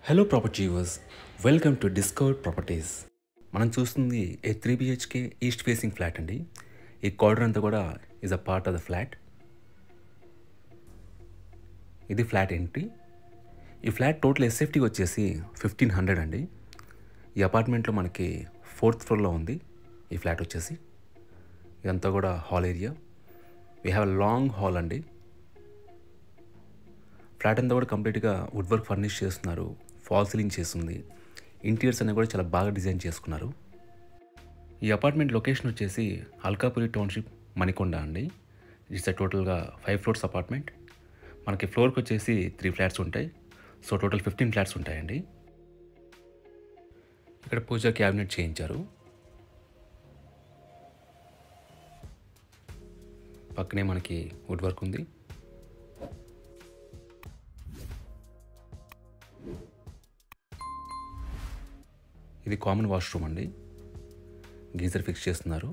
hello property viewers welcome to discover properties మనం చూస్తుంది a three BHK east facing flat అండి ఈ corridor అంతా కూడా is a part of the flat ఇది ఫ్లాట్ ఎంట్రీ ఈ ఫ్లాట్ టోటల్ ఎస్ఎఫ్టీ వచ్చేసి ఫిఫ్టీన్ హండ్రెడ్ అండి ఈ అపార్ట్మెంట్లో మనకి ఫోర్త్ ఫ్లోర్లో ఉంది ఈ ఫ్లాట్ వచ్చేసి ఇదంతా కూడా hall area we have a long hall అండి ఫ్లాట్ అంతా కూడా కంప్లీట్గా వుడ్ వర్క్ ఫర్నిష్ చేస్తున్నారు ఫాల్ సీలింగ్ చేస్తుంది ఇంటీరియర్స్ అనేవి కూడా చాలా బాగా డిజైన్ చేసుకున్నారు ఈ అపార్ట్మెంట్ లొకేషన్ వచ్చేసి అల్కాపురి టౌన్షిప్ మణికొండ అండి ఇట్స్ టోటల్గా ఫైవ్ ఫ్లోర్స్ అపార్ట్మెంట్ మనకి ఫ్లోర్కి వచ్చేసి త్రీ ఫ్లాట్స్ ఉంటాయి సో టోటల్ ఫిఫ్టీన్ ఫ్లాట్స్ ఉంటాయండి ఇక్కడ పూజా క్యాబినెట్ చేయించారు పక్కనే మనకి వుడ్ వర్క్ ఉంది ఇది కామన్ వాష్రూమ్ అండి గీజర్ ఫిక్స్ చేస్తున్నారు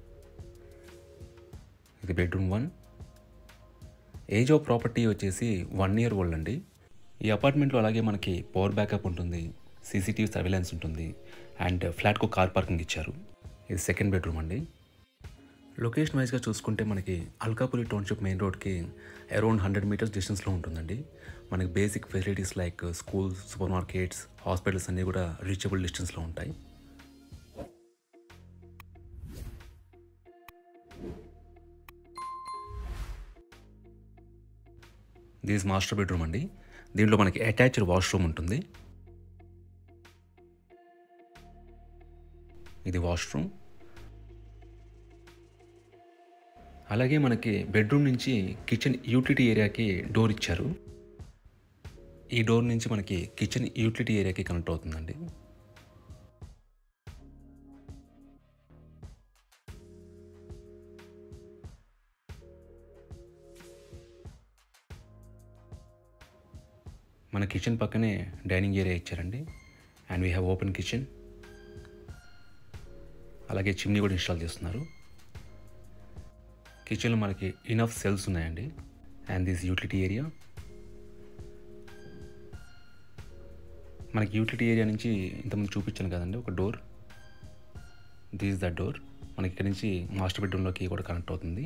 ఇది bedroom one age of property వచ్చేసి వన్ ఇయర్ ఓల్డ్ అండి ఈ అపార్ట్మెంట్లో అలాగే మనకి పవర్ బ్యాకప్ ఉంటుంది సీసీటీవీ సర్వేలెన్స్ ఉంటుంది అండ్ ఫ్లాట్కు కార్ పార్కింగ్ ఇచ్చారు ఇది సెకండ్ బెడ్రూమ్ అండి లొకేషన్ వైజ్గా చూసుకుంటే మనకి అల్కాపురి టౌన్షిప్ మెయిన్ రోడ్కి అరౌండ్ హండ్రెడ్ మీటర్స్ డిస్టెన్స్లో ఉంటుందండి మనకి basic facilities like schools super markets hospitals అన్నీ కూడా రీచబుల్ డిస్టెన్స్లో ఉంటాయి దిస్ మాస్టర్ బెడ్రూమ్ అండి దీంట్లో మనకి అటాచ్డ్ వాష్రూమ్ ఉంటుంది ఇది వాష్రూమ్ అలాగే మనకి బెడ్రూమ్ నుంచి కిచెన్ యూటిలిటీ ఏరియాకి డోర్ ఇచ్చారు ఈ డోర్ నుంచి మనకి కిచెన్ యూటిలిటీ ఏరియాకి కనెక్ట్ అవుతుందండి మన కిచెన్ పక్కనే డైనింగ్ ఏరియా ఇచ్చారండి and we have open kitchen అలాగే చిమ్నీ కూడా ఇన్స్టాల్ చేస్తున్నారు కిచెన్లో మనకి ఇనఫ్ సెల్స్ ఉన్నాయండి అండ్ దిస్ యూటిలిటీ ఏరియా మనకి యూటిలిటీ ఏరియా నుంచి ఇంతకుముందు చూపించాను కదండి ఒక డోర్ దిస్ ద డోర్ మనకి ఇక్కడ నుంచి మాస్టర్ బెడ్రూమ్లోకి కూడా కనెక్ట్ అవుతుంది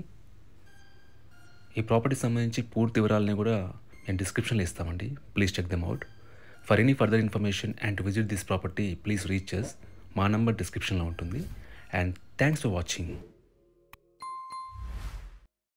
ఈ ప్రాపర్టీ సంబంధించి పూర్తి వివరాలని కూడా నేను డిస్క్రిప్షన్లో ఇస్తామండి please check them out for any further information and to visit this property please reach us మా నంబర్ డిస్క్రిప్షన్లో ఉంటుంది అండ్ థ్యాంక్స్ ఫర్ వాచింగ్